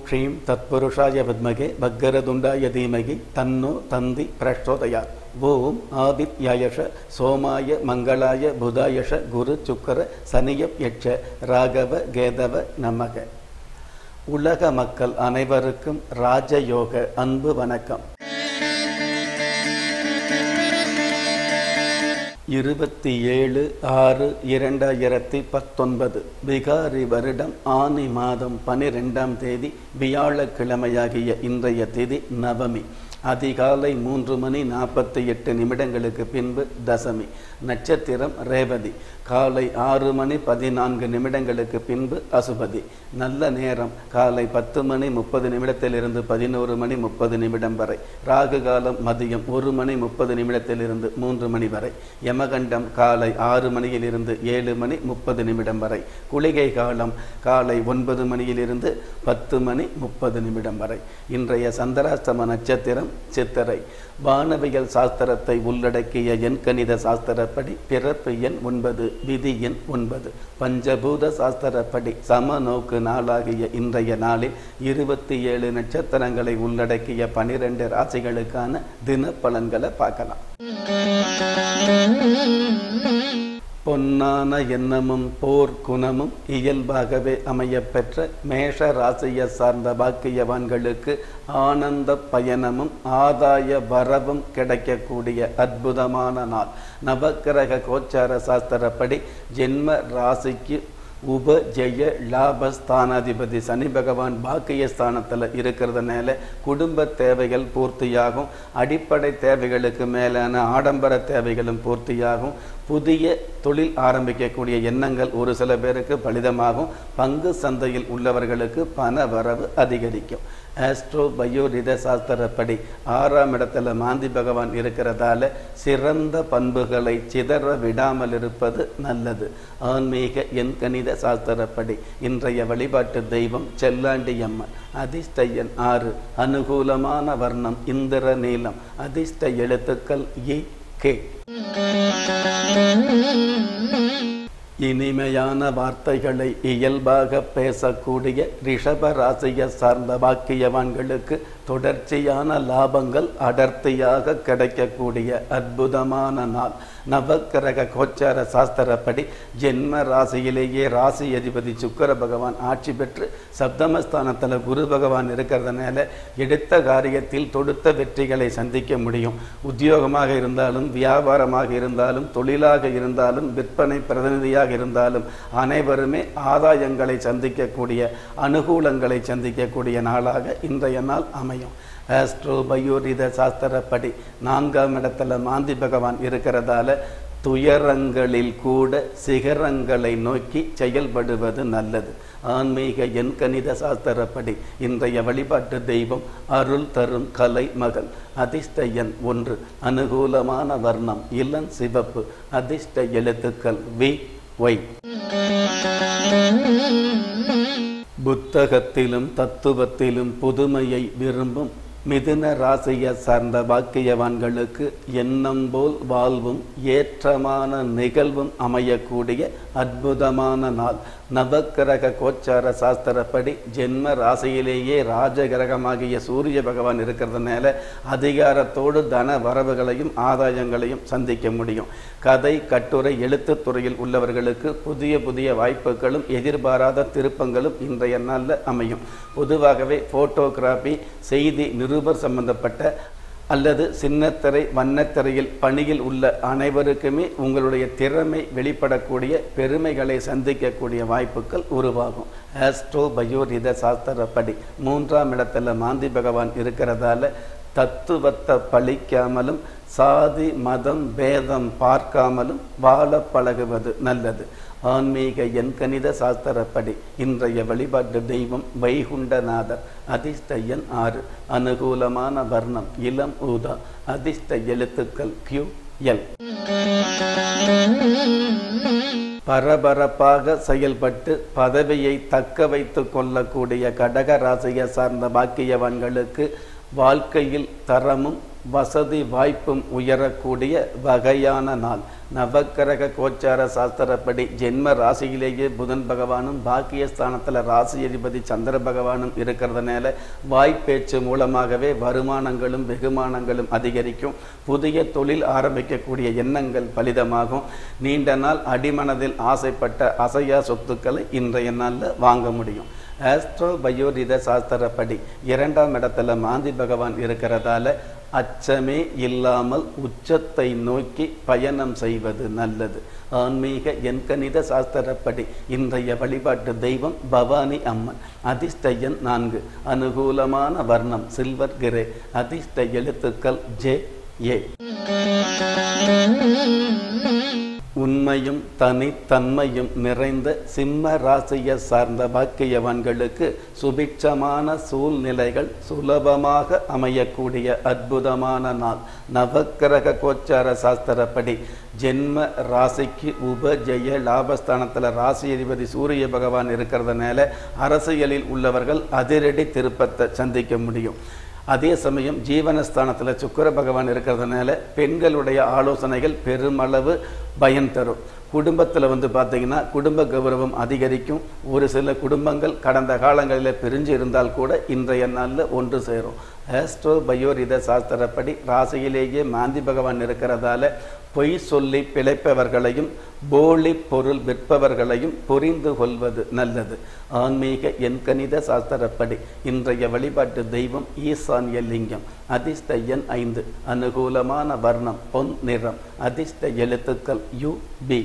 க்ஷீம் தத்புருஷாய வித்மகே பக்கரதுண்டாய தீமகி தன்னோ தந்தி பிரச்சோதயாத் ஓம் ஆதித்யாயஷ சோமாய மங்களாய புதாயஷ குரு சுக்கர சனியப் யட்ச ராகவ கேதவ நமக உலக மக்கள் அனைவருக்கும் ராஜயோக அன்பு வணக்கம் இருபத்தி ஏழு ஆறு இரண்டாயிரத்தி பத்தொன்பது பிகாரி வருடம் ஆனி மாதம் பனிரெண்டாம் தேதி வியாழக்கிழமையாகிய இன்றைய திதி நவமி அதிகாலை மூன்று மணி நாற்பத்தி எட்டு நிமிடங்களுக்கு பின்பு தசமி நட்சத்திரம் ரேவதி காலை ஆறு மணி பதினான்கு நிமிடங்களுக்கு பின்பு அசுபதி நல்ல நேரம் காலை பத்து மணி முப்பது நிமிடத்திலிருந்து பதினோரு மணி முப்பது நிமிடம் வரை ராகு காலம் மதியம் ஒரு மணி முப்பது நிமிடத்திலிருந்து மூன்று மணி வரை யமகண்டம் காலை ஆறு மணியிலிருந்து ஏழு மணி முப்பது நிமிடம் வரை குளிகை காலம் காலை ஒன்பது மணியிலிருந்து பத்து மணி முப்பது நிமிடம் வரை இன்றைய சந்திராஷ்டம நட்சத்திரம் சித்திரை வானவியல் சாஸ்திரத்தை உள்ளடக்கிய எண் கணித சாஸ்திரப்படி பிறப்பு எண் ஒன்பது விதி எண் ஒன்பது பஞ்சபூத சாஸ்திரப்படி சம நோக்கு நாளாகிய இன்றைய நாளில் இருபத்தி ஏழு நட்சத்திரங்களை உள்ளடக்கிய பனிரெண்டு ராசிகளுக்கான தின பலன்களை பார்க்கலாம் பொன்னான எண்ணமும் போர் குணமும் இயல்பாகவே அமையப்பெற்ற மேஷ ராசியை சார்ந்த பாக்கியவான்களுக்கு ஆனந்த பயணமும் ஆதாய வரவும் கிடைக்கக்கூடிய அற்புதமான நாள் நவக்கிரக கோச்சார சாஸ்திரப்படி ஜென்ம ராசிக்கு உப ஜெய லாபஸ்தானாதிபதி சனி பகவான் பாக்கிய ஸ்தானத்தில் இருக்கிறதுனால குடும்ப தேவைகள் பூர்த்தியாகும் அடிப்படை தேவைகளுக்கு மேலான ஆடம்பர தேவைகளும் பூர்த்தியாகும் புதிய தொழில் ஆரம்பிக்கக்கூடிய எண்ணங்கள் ஒரு சில பேருக்கு பலிதமாகும் பங்கு சந்தையில் உள்ளவர்களுக்கு பண வரவு அதிகரிக்கும் ஆஸ்ட்ரோ பயோரித சாஸ்திரப்படி ஆறாம் இடத்துல மாந்தி பகவான் இருக்கிறதால சிறந்த பண்புகளை சிதற விடாமல் இருப்பது நல்லது ஆன்மீக எண் கணித சாஸ்திரப்படி இன்றைய வழிபாட்டு தெய்வம் செல்லாண்டி அம்மன் அதிர்ஷ்ட எண் ஆறு அனுகூலமான வர்ணம் இந்திர நீளம் அதிர்ஷ்ட எழுத்துக்கள் இ கே இனிமையான வார்த்தைகளை இயல்பாக பேசக்கூடிய ரிஷப ராசியை சார்ந்த வாக்கியவான்களுக்கு தொடர்ச்சியான லாபங்கள் அடர்த்தியாக கிடைக்கக்கூடிய அற்புதமான நாள் நவக்கிரக கோச்சார சாஸ்திரப்படி ஜென்ம ராசியிலேயே ராசி அதிபதி சுக்கர பகவான் ஆட்சி பெற்று சப்தமஸ்தானத்தில் குரு பகவான் இருக்கிறதுனால எடுத்த காரியத்தில் தொடுத்த வெற்றிகளை சந்திக்க முடியும் உத்தியோகமாக இருந்தாலும் வியாபாரமாக இருந்தாலும் தொழிலாக இருந்தாலும் விற்பனை பிரதிநிதியாக இருந்தாலும் அனைவருமே ஆதாயங்களை சந்திக்கக்கூடிய அனுகூலங்களை சந்திக்கக்கூடிய நாளாக இன்றைய நாள் அமையும் ஆஸ்ட்ரோ பயோரித சாஸ்திரப்படி நான்காம் இடத்துல மாந்தி பகவான் இருக்கிறதால துயரங்களில் கூட சிகரங்களை நோக்கி செயல்படுவது நல்லது ஆன்மீக எண் கணித சாஸ்திரப்படி இன்றைய வழிபாட்டு தெய்வம் அருள் தரும் கலை மகள் அதிர்ஷ்ட எண் ஒன்று அனுகூலமான வர்ணம் இளம் சிவப்பு அதிர்ஷ்ட எழுத்துக்கள் வி ஒய் புத்தகத்திலும் தத்துவத்திலும் புதுமையை விரும்பும் மிதுன ராசியை சார்ந்த பாக்கியவான்களுக்கு எண்ணம் போல் வாழ்வும் ஏற்றமான நிகழ்வும் அமையக்கூடிய அற்புதமான நாள் நவக்கிரக கோச்சார சாஸ்திரப்படி ஜென்ம ராசியிலேயே ராஜகிரகமாகிய சூரிய பகவான் இருக்கிறதுனால அதிகாரத்தோடு தன வரவுகளையும் ஆதாயங்களையும் சந்திக்க முடியும் கதை கட்டுரை எழுத்துத் துறையில் உள்ளவர்களுக்கு புதிய புதிய வாய்ப்புகளும் எதிர்பாராத திருப்பங்களும் இன்றைய நாளில் அமையும் பொதுவாகவே போட்டோகிராஃபி செய்தி நிருபர் சம்பந்தப்பட்ட அல்லது சின்னத்திரை வண்ணத்திரையில் பணியில் உள்ள அனைவருக்குமே உங்களுடைய திறமை வெளிப்படக்கூடிய பெருமைகளை சந்திக்கக்கூடிய வாய்ப்புகள் உருவாகும் ஆஸ்ட்ரோ பயோரித சாஸ்திரப்படி மூன்றாம் இடத்துல மாந்தி பகவான் இருக்கிறதால தத்துவத்தை பழிக்காமலும் சாதி மதம் பேதம் பார்க்காமலும் வாழ பழகுவது நல்லது ஆன்மீக எண் கணித சாஸ்திரப்படி இன்றைய வழிபாட்டு தெய்வம் வைகுண்டநாதர் அதிர்ஷ்ட எண் ஆறு அனுகூலமான வர்ணம் இளம் ஊதா அதிர்ஷ்ட எழுத்துக்கள் கியூ எல் பரபரப்பாக செயல்பட்டு பதவியை தக்க வைத்து கொள்ளக்கூடிய கடக ராசியை சார்ந்த பாக்கியவான்களுக்கு வாழ்க்கையில் தரமும் வசதி வாய்ப்பும் உயரக்கூடிய வகையான நாள் நவக்கிரக கோச்சார சாஸ்திரப்படி ஜென்ம ராசியிலேயே புதன் பகவானும் பாக்கியஸ்தானத்தில் ராசி அதிபதி சந்திர பகவானும் இருக்கிறதுனால வாய்ப்பேச்சு மூலமாகவே வருமானங்களும் வெகுமானங்களும் அதிகரிக்கும் புதிய தொழில் ஆரம்பிக்கக்கூடிய எண்ணங்கள் பலிதமாகும் நீண்ட நாள் அடிமனதில் ஆசைப்பட்ட அசையா சொத்துக்களை இன்றைய நாளில் வாங்க முடியும் ஆஸ்ட்ரோ பயோரித சாஸ்திரப்படி இரண்டாம் இடத்துல மாந்தி பகவான் இருக்கிறதால அச்சமே இல்லாமல் உச்சத்தை நோக்கி பயணம் செய்வது நல்லது ஆன்மீக எண்கணித சாஸ்திரப்படி இன்றைய வழிபாட்டு தெய்வம் பவானி அம்மன் அதிர்ஷ்ட எண் நான்கு அனுகூலமான வர்ணம் சில்வர் கிரே அதிர்ஷ்ட எழுத்துக்கள் ஜே ஏ உண்மையும் தனித்தன்மையும் நிறைந்த சிம்ம ராசியை சார்ந்த பாக்கியவான்களுக்கு சுபிட்சமான சூழ்நிலைகள் சுலபமாக அமையக்கூடிய அற்புதமான நாள் நவக்கிரக கோச்சார சாஸ்திரப்படி ஜென்ம ராசிக்கு உபஜய லாபஸ்தானத்தில் ராசி அதிபதி சூரிய பகவான் இருக்கிறதுனால அரசியலில் உள்ளவர்கள் அதிரடி திருப்பத்தை சந்திக்க முடியும் அதே சமயம் ஜீவனஸ்தானத்தில் சுக்கர பகவான் இருக்கிறதுனால பெண்களுடைய ஆலோசனைகள் பெருமளவு பயன் தரும் குடும்பத்தில் வந்து பார்த்தீங்கன்னா குடும்ப கௌரவம் அதிகரிக்கும் ஒரு சில குடும்பங்கள் கடந்த காலங்களில் பிரிஞ்சு இருந்தால் கூட இன்றைய நாளில் ஒன்று சேரும் ஆஸ்ட்ரோ பயோரித சாஸ்திரப்படி ராசியிலேயே மாந்தி பகவான் இருக்கிறதால பொய் சொல்லி பிழைப்பவர்களையும் போலி பொருள் விற்பவர்களையும் புரிந்து கொள்வது நல்லது ஆன்மீக எண்கணித சாஸ்திரப்படி இன்றைய வழிபாட்டு தெய்வம் ஈசான்ய லிங்கம் அதிர்ஷ்ட எண் ஐந்து அனுகூலமான வர்ணம் பொன் நிறம் அதிர்ஷ்ட எழுத்துக்கள் யு பி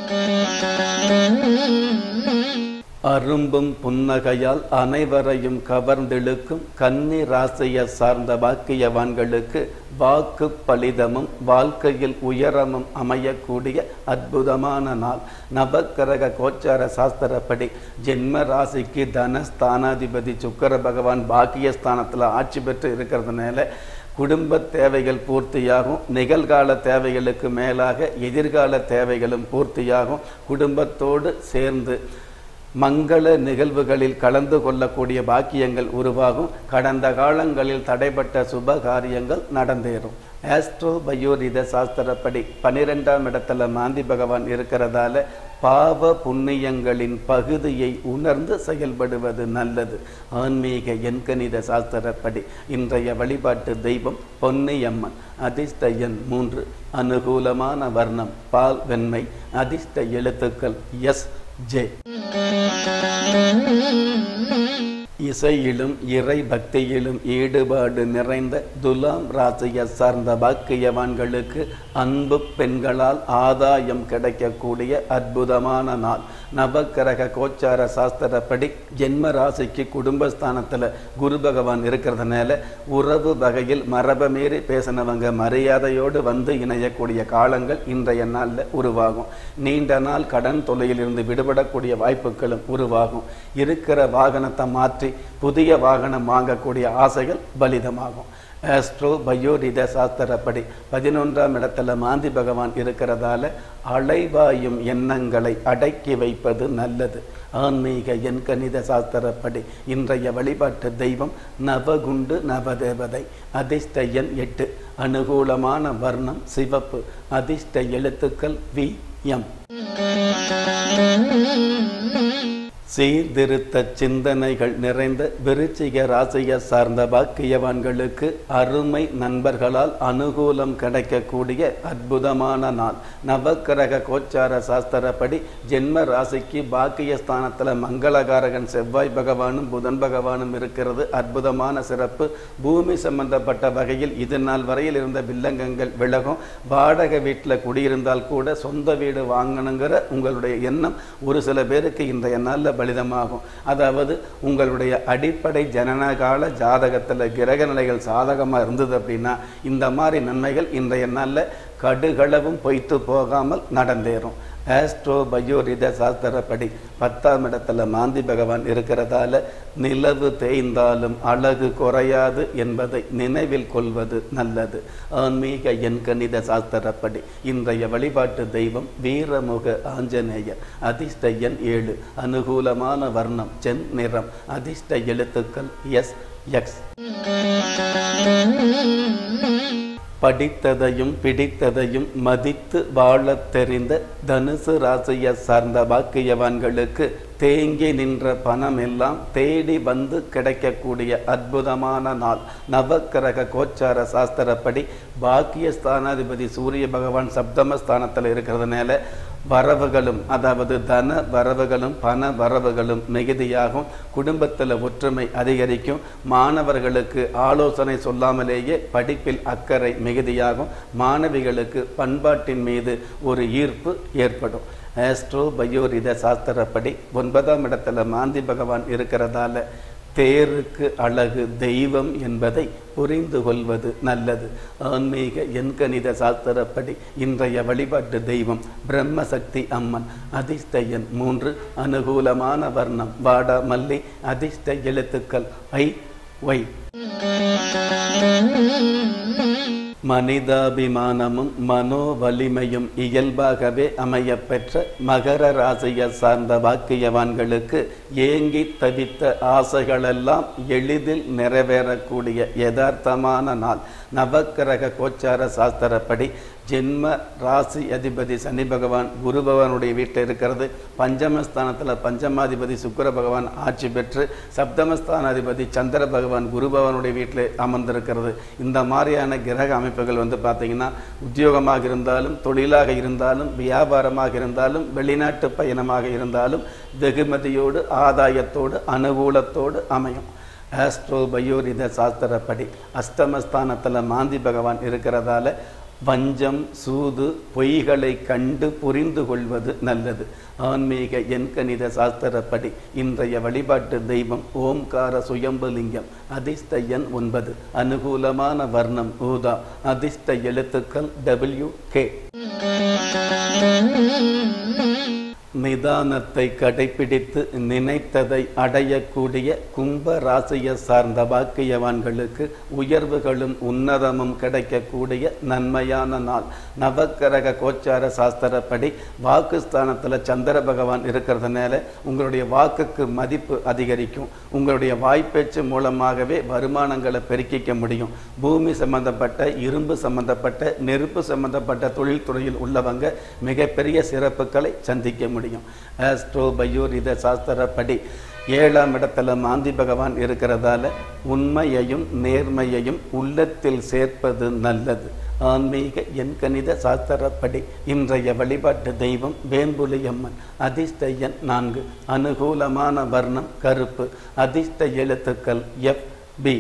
அரும்பும் புன்னகையால் அனைவரையும் கவர்ந்தெழுக்கும் கன்னி ராசியை சார்ந்த பாக்கியவான்களுக்கு வாக்கு பலிதமும் வாழ்க்கையில் உயரமும் அமையக்கூடிய அற்புதமான நாள் நவக்கிரக கோச்சார சாஸ்திரப்படி ஜென்ம ராசிக்கு தனஸ்தானாதிபதி சுக்கர பகவான் பாக்கியஸ்தானத்தில் ஆட்சி பெற்று இருக்கிறதுனால குடும்ப தேவைகள் பூர்த்தியாகும் நிகழ்கால தேவைகளுக்கு மேலாக எதிர்கால தேவைகளும் பூர்த்தியாகும் குடும்பத்தோடு சேர்ந்து மங்கள நிகழ்வுகளில் கலந்து கொள்ளக்கூடிய பாக்கியங்கள் உருவாகும் கடந்த காலங்களில் தடைப்பட்ட சுப காரியங்கள் நடந்தேறும் ஆஸ்ட்ரோ பயோரித சாஸ்திரப்படி பனிரெண்டாம் இடத்துல மாந்தி பகவான் இருக்கிறதால பாவ புண்ணியங்களின் பகுதியை உணர்ந்து செயல்படுவது நல்லது ஆன்மீக எண்கணித சாஸ்திரப்படி இன்றைய வழிபாட்டு தெய்வம் பொன்னியம்மன் அதிர்ஷ்ட எண் மூன்று அனுகூலமான வர்ணம் பால் வெண்மை அதிர்ஷ்ட எழுத்துக்கள் எஸ் ஜே இசையிலும் இறை பக்தியிலும் ஈடுபாடு நிறைந்த துலாம் ராசியை சார்ந்த பாக்கியவான்களுக்கு அன்பு பெண்களால் ஆதாயம் கிடைக்கக்கூடிய அற்புதமான நாள் நவக்கிரக கோச்சார சாஸ்திரப்படி ஜென்ம ராசிக்கு குடும்பஸ்தானத்தில் குரு பகவான் இருக்கிறதுனால உறவு வகையில் மரபை மீறி பேசினவங்க மரியாதையோடு வந்து இணையக்கூடிய காலங்கள் இன்றைய நாளில் உருவாகும் நீண்ட நாள் கடன் தொல்லையிலிருந்து விடுபடக்கூடிய வாய்ப்புகளும் உருவாகும் இருக்கிற வாகனத்தை மாற்றி புதிய வாகனம் வாங்கக்கூடிய ஆசைகள் பலிதமாகும் ஆஸ்ட்ரோ பயோரித சாஸ்திரப்படி பதினொன்றாம் இடத்துல மாந்தி பகவான் இருக்கிறதால அலைவாயும் எண்ணங்களை அடக்கி வைப்பது நல்லது ஆன்மீக எண்கணித சாஸ்திரப்படி இன்றைய வழிபாட்டு தெய்வம் நவகுண்டு நவதேவதை அதிர்ஷ்ட எண் எட்டு அனுகூலமான வர்ணம் சிவப்பு அதிர்ஷ்ட எழுத்துக்கள் வி எம் சீர்திருத்த சிந்தனைகள் நிறைந்த விருச்சிக ராசியை சார்ந்த பாக்கியவான்களுக்கு அருமை நண்பர்களால் அனுகூலம் கிடைக்கக்கூடிய அற்புதமான நாள் நவக்கிரக கோச்சார சாஸ்திரப்படி ஜென்ம ராசிக்கு பாக்கியஸ்தானத்தில் மங்களகாரகன் செவ்வாய் பகவானும் புதன் பகவானும் இருக்கிறது அற்புதமான சிறப்பு பூமி சம்பந்தப்பட்ட வகையில் இது நாள் வரையில் இருந்த வில்லங்கங்கள் விலகும் வாடகை வீட்டில் குடியிருந்தால் கூட சொந்த வீடு வாங்கணுங்கிற உங்களுடைய எண்ணம் ஒரு சில பேருக்கு இன்றைய நாளில் பலிதமாகும் அதாவது உங்களுடைய அடிப்படை ஜனனகால ஜாதகத்தில் கிரக நிலைகள் சாதகமாக இருந்தது அப்படின்னா இந்த மாதிரி நன்மைகள் இன்றைய நாளில் கடுகளவும் பொய்த்து போகாமல் நடந்தேறும் ஆஸ்ட்ரோ பயோரித சாஸ்திரப்படி பத்தாம் இடத்துல மாந்தி பகவான் இருக்கிறதால நிலவு தேய்ந்தாலும் அழகு குறையாது என்பதை நினைவில் கொள்வது நல்லது ஆன்மீக எண்கணித சாஸ்திரப்படி இன்றைய வழிபாட்டு தெய்வம் வீரமுக ஆஞ்சநேயர் அதிர்ஷ்ட எண் ஏழு அனுகூலமான வர்ணம் சென் நிறம் அதிர்ஷ்ட எழுத்துக்கள் எஸ் எக்ஸ் படித்ததையும் பிடித்ததையும் மதித்து வாழத் தெரிந்த தனுசு ராசியை சார்ந்த பாக்கியவான்களுக்கு தேங்கி நின்ற பணம் எல்லாம் தேடி வந்து கிடைக்கக்கூடிய அற்புதமான நாள் நவக்கிரக கோச்சார சாஸ்திரப்படி பாக்கியஸ்தானாதிபதி சூரிய பகவான் சப்தமஸ்தானத்தில் இருக்கிறதுனால வரவுகளும் அதாவது தன வரவுகளும் பண வரவுகளும் மிகுதியாகும் குடும்பத்தில் ஒற்றுமை அதிகரிக்கும் மாணவர்களுக்கு ஆலோசனை சொல்லாமலேயே படிப்பில் அக்கறை மிகுதியாகும் மாணவிகளுக்கு பண்பாட்டின் மீது ஒரு ஈர்ப்பு ஏற்படும் ஆஸ்ட்ரோ பயோரித சாஸ்திரப்படி ஒன்பதாம் இடத்துல மாந்தி பகவான் இருக்கிறதால தேருக்கு அழகு தெய்வம் என்பதை புரிந்து கொள்வது நல்லது ஆன்மீக எண்கணித சாஸ்திரப்படி இன்றைய வழிபாட்டு தெய்வம் பிரம்மசக்தி அம்மன் அதிர்ஷ்டயன் மூன்று அனுகூலமான வர்ணம் வாடா மல்லி அதிர்ஷ்ட எழுத்துக்கள் ஐ ஒய் மனிதாபிமானமும் மனோ வலிமையும் இயல்பாகவே அமையப்பெற்ற மகர ராசியை சார்ந்த வாக்கியவான்களுக்கு ஏங்கி தவித்த ஆசைகளெல்லாம் எளிதில் நிறைவேறக்கூடிய யதார்த்தமான நாள் நவக்கிரக கோச்சார சாஸ்திரப்படி ஜென்ம ராசி அதிபதி சனி பகவான் குரு பகவானுடைய வீட்டில் இருக்கிறது பஞ்சமஸ்தானத்தில் பஞ்சமாதிபதி சுக்கிர பகவான் ஆட்சி பெற்று சப்தமஸ்தானாதிபதி சந்திர பகவான் குரு பகவானுடைய வீட்டில் அமர்ந்திருக்கிறது இந்த மாதிரியான கிரக அமைப்புகள் வந்து பார்த்தீங்கன்னா உத்தியோகமாக இருந்தாலும் தொழிலாக இருந்தாலும் வியாபாரமாக இருந்தாலும் வெளிநாட்டு பயணமாக இருந்தாலும் வெகுமதியோடு ஆதாயத்தோடு அனுகூலத்தோடு அமையும் ஆஸ்ட்ரோ பயோரித சாஸ்திரப்படி அஷ்டமஸ்தானத்தில் மாந்தி பகவான் இருக்கிறதால வஞ்சம் சூது பொய்களை கண்டு புரிந்து கொள்வது நல்லது ஆன்மீக எண்கணித சாஸ்திரப்படி இன்றைய வழிபாட்டு தெய்வம் ஓம்கார சுயம்புலிங்கம் அதிர்ஷ்ட எண் ஒன்பது அனுகூலமான வர்ணம் ஊதா அதிர்ஷ்ட எழுத்துக்கள் டபிள்யூ கே நிதானத்தை கடைபிடித்து நினைத்ததை அடையக்கூடிய கும்ப ராசியை சார்ந்த பாக்கியவான்களுக்கு உயர்வுகளும் உன்னதமும் கிடைக்கக்கூடிய நன்மையான நாள் நவக்கிரக கோச்சார சாஸ்திரப்படி வாக்குஸ்தானத்தில் சந்திர பகவான் இருக்கிறதுனால உங்களுடைய வாக்குக்கு மதிப்பு அதிகரிக்கும் உங்களுடைய வாய்ப்பேச்சு மூலமாகவே வருமானங்களை பெருக்கிக்க முடியும் பூமி சம்பந்தப்பட்ட இரும்பு சம்பந்தப்பட்ட நெருப்பு சம்பந்தப்பட்ட தொழில்துறையில் உள்ளவங்க மிகப்பெரிய சிறப்புகளை சந்திக்க முடியும் முடியும் ஆஸ்ட்ரோ பயோரித சாஸ்திரப்படி ஏழாம் இடத்துல மாந்தி பகவான் இருக்கிறதால உண்மையையும் நேர்மையையும் உள்ளத்தில் சேர்ப்பது நல்லது ஆன்மீக எண்கணித சாஸ்திரப்படி இன்றைய வழிபாட்டு தெய்வம் வேம்புலி அம்மன் அதிர்ஷ்ட எண் நான்கு அனுகூலமான வர்ணம் கருப்பு அதிர்ஷ்ட எழுத்துக்கள் எஃப் பி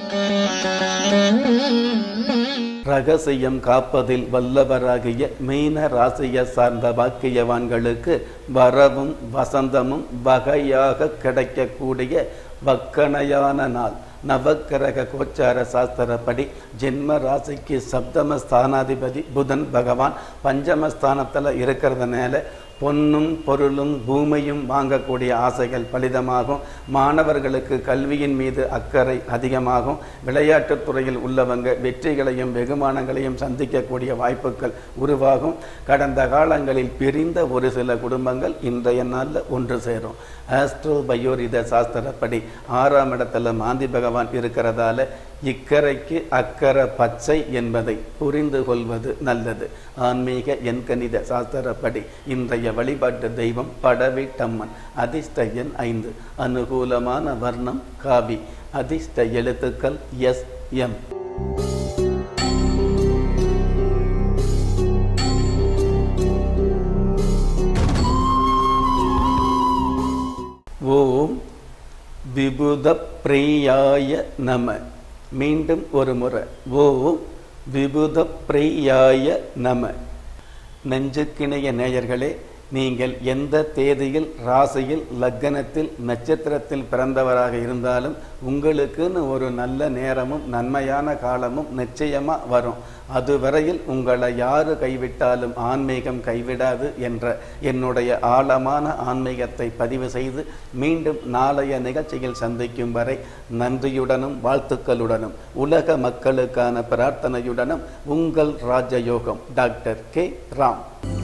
ரகசியம் காப்பதில் வல்லவராகிய மீன ராசியை சார்ந்த பாக்கியவான்களுக்கு வரவும் வசந்தமும் வகையாக கிடைக்கக்கூடிய வக்கணையான நாள் நவக்கிரக கோச்சார சாஸ்திரப்படி ஜென்ம ராசிக்கு சப்தம ஸ்தானாதிபதி புதன் பகவான் பஞ்சமஸ்தானத்தில் இருக்கிறதுனால பொன்னும் பொருளும் பூமியும் வாங்கக்கூடிய ஆசைகள் பலிதமாகும் மாணவர்களுக்கு கல்வியின் மீது அக்கறை அதிகமாகும் விளையாட்டுத் துறையில் உள்ளவங்க வெற்றிகளையும் வெகுமானங்களையும் சந்திக்கக்கூடிய வாய்ப்புகள் உருவாகும் கடந்த காலங்களில் பிரிந்த ஒரு சில குடும்பங்கள் இன்றைய நாளில் ஒன்று சேரும் ஆஸ்ட்ரோ பயோரித சாஸ்திரப்படி ஆறாம் இடத்துல மாந்தி பகவான் இருக்கிறதால இக்கரைக்கு அக்கறை பச்சை என்பதை புரிந்து கொள்வது நல்லது ஆன்மீக எண்கணித சாஸ்திரப்படி இன்றைய வழிபாட்டு தெய்வம் படவிட்டம்மன் அதிர்ஷ்ட எண் ஐந்து அனுகூலமான வர்ணம் காவி அதிர்ஷ்ட எழுத்துக்கள் எஸ் எம் ஓம் விபுத பிரியாய நம மீண்டும் ஒரு முறை ஓம் விபுத பிரியாய நம நெஞ்சுக்கிணைய நேயர்களே நீங்கள் எந்த தேதியில் ராசியில் லக்கணத்தில் நட்சத்திரத்தில் பிறந்தவராக இருந்தாலும் உங்களுக்குன்னு ஒரு நல்ல நேரமும் நன்மையான காலமும் நிச்சயமாக வரும் அதுவரையில் உங்களை யாரு கைவிட்டாலும் ஆன்மீகம் கைவிடாது என்ற என்னுடைய ஆழமான ஆன்மீகத்தை பதிவு செய்து மீண்டும் நாளைய நிகழ்ச்சியில் சந்திக்கும் வரை நன்றியுடனும் வாழ்த்துக்களுடனும் உலக மக்களுக்கான பிரார்த்தனையுடனும் உங்கள் ராஜயோகம் டாக்டர் கே ராம்